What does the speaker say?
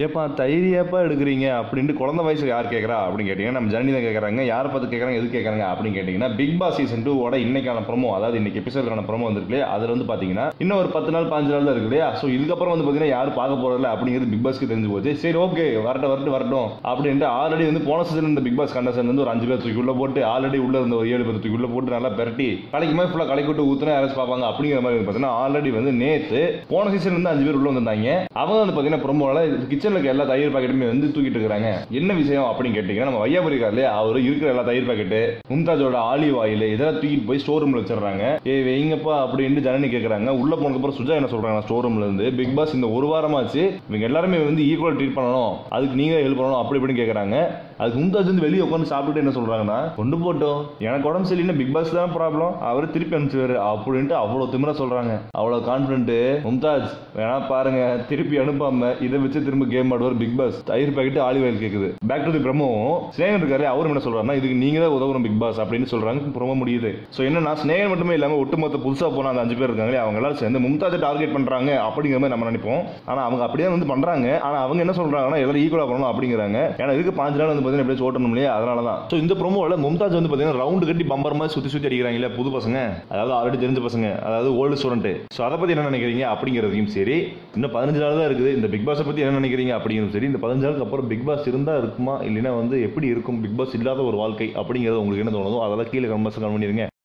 ஏப்பா தைரியப்பா எடுக்கிறீங்க அப்படின்ட்டு குழந்தை வயசுல யார் கேட்குறா அப்படின்னு கேட்டிங்கன்னா நம்ம ஜனனி தான் கேட்குறாங்க யாரை பார்த்து கேட்குறாங்க எது கேட்குறாங்க அப்படின்னு கேட்டிங்கன்னா பிக் பாஸ் சீசன் டூவோட இன்னைக்கான ப்ரோமோ அதாவது இன்னைக்கு எபிசோடுக்கான ப்ரோமோ வந்திருக்கு இல்லையா அதில் வந்து பார்த்தீங்கன்னா இன்னும் ஒரு பத்து நாள் பாஞ்சு நாள் தான் இருக்கு இல்லையா ஸோ இதுக்கப்புறம் வந்து பார்த்தீங்கன்னா யாரும் பார்க்க போகிறதில்ல அப்படிங்கிறது பிக் பாஸ்க்கு தெரிஞ்சு போச்சு சரி ஓகே வரட்டும் வரட்டும் வரட்டும் அப்படின்ட்டு ஆல்ரெடி வந்து போன சீசன் இந்த பிக் பாஸ் கண்டஸ்டன் வந்து ஒரு அஞ்சு பேர் தூக்கி உள்ள போட்டு ஆல்ரெடி உள்ள இருந்த ஒரு ஏழு பேர் தூக்கி உள்ள போட்டு நல்லா பெரட்டி கலைக்கு மாதிரி ஃபுல்லாக கலைக்கு விட்டு ஊத்துனா யாராச்சும் பார்ப்பாங்க அப்படிங்கிற மாதிரி வந்து பார்த்தீங்கன்னா ஆல்ரெடி வந்து நேத்து போன சீசன் வந்து அஞ்சு பேர் உள்ள வந்திருந்தாங்க அவங்க வந்து பார்த்தீங்கன்னா ப்ரோமோல கிச்சனில் இருக்க எல்லா தயிர் பாக்கெட்டுமே வந்து தூக்கிட்டு இருக்காங்க என்ன விஷயம் அப்படின்னு கேட்டிங்கன்னா நம்ம வையாபுரி இருக்கார் இல்லையா அவர் இருக்கிற எல்லா தயிர் பாக்கெட்டு மும்தாஜோட ஆலிவ் ஆயில் இதெல்லாம் தூக்கிட்டு போய் ஸ்டோர் ரூம்ல வச்சிடுறாங்க ஏ வைங்கப்பா அப்படின்ட்டு ஜனனி கேட்குறாங்க உள்ள போனதுக்கப்புறம் சுஜா என்ன சொல்றாங்க ஸ்டோர் ரூம்ல இருந்து பிக் பாஸ் இந்த ஒரு வாரமாச்சு இவங்க எல்லாருமே வந்து ஈக்குவல் ட்ரீட் பண்ணணும் அதுக்கு நீங்க ஹெல்ப் பண்ணணும் அப்படி இப்படின்னு கேட்குறாங்க அதுக்கு மும்தாஜ் வந்து வெளியே உட்காந்து சாப்பிட்டுட்டு என்ன சொல்றாங்கன்னா கொண்டு போட்டோம் எனக்கு உடம்பு சரியில்லை பிக் பாஸ் தான் ப்ராப்ளம் அவர் திருப்பி அனுப்பிச்சுவாரு அப்படின்ட்டு அவ்வளோ திமிரா சொல்றாங்க அவ்வளோ கான்ஃபிடென்ட் மும்தாஜ் வேணா பாருங்க திருப்பி அனுப்பாம இதை வச்சு திரும்ப கேம் ஆடுவார் பிக் பாஸ் தயிர் பாக்கெட் ஆலிவ் ஆயில் கேக்குது back to the promo Snehan இருக்காரு அவரும் என்ன சொல்றாருன்னா இதுக்கு நீங்க தான் உதவுறோம் பிக் பாஸ் அப்படின்னு சொல்றாங்க பிரமோ முடியுது ஸோ என்னன்னா ஸ்னேகன் மட்டுமே இல்லாம ஒட்டுமொத்த புதுசா போன அந்த அஞ்சு பேர் இருக்காங்களே அவங்க எல்லாரும் சேர்ந்து மும்தாஜை டார்கெட் பண்றாங்க அப்படிங்கிற மாதிரி நம்ம நினைப்போம் ஆனா அவங்க அப்படியே வந்து பண்றாங்க ஆனா அவங்க என்ன சொல்றாங்கன்னா எல்லாரும் ஈக்குவலா பண்ணணும் அப்படிங்கிறாங்க ஏன்னா இதுக்கு பாஞ்சு நாள் வந்து பார்த்தீங்கன்னா எப்படியாச்சும் ஓட்டணும் இல்லையா அதனால தான் ஸோ இந்த ப்ரோமோவில் மும்தாஜ் வந்து பார்த்தீங்கன்னா ரவுண்டு கட்டி பம்பர் மாதிரி சுற்றி சுற்றி அடிக்கிறாங்க இல்லையா புது பசங்க அதாவது ஆல்ரெடி தெரிஞ்ச பசங்க அதாவது ஓல்டு ஸ்டூடெண்ட் ஸோ அதை பற்றி என்ன நினைக்கிறீங்க அப்படிங்கிறதையும் சரி இன்னும் பதினஞ்சு நாள் தான் இருக்குது இந்த பிக் பாஸை பற்றி என்ன நினைக்கிறீங்க அப்படிங்கிறதும் சரி இந்த பதினஞ்சு நாளுக்கு அப்புறம் பிக் பாஸ் இருந்தால் இருக்குமா இல்லைன்னா வந்து எப்படி இருக்கும் பிக் பாஸ் இல்லாத ஒரு வாழ்க்கை அப்படிங்கிறது உங்களுக்கு என்ன தோணுதோ அதெல்லாம் கீழே கமெண்ட்ஸ் கமெண்ட் பண்ணிருங்க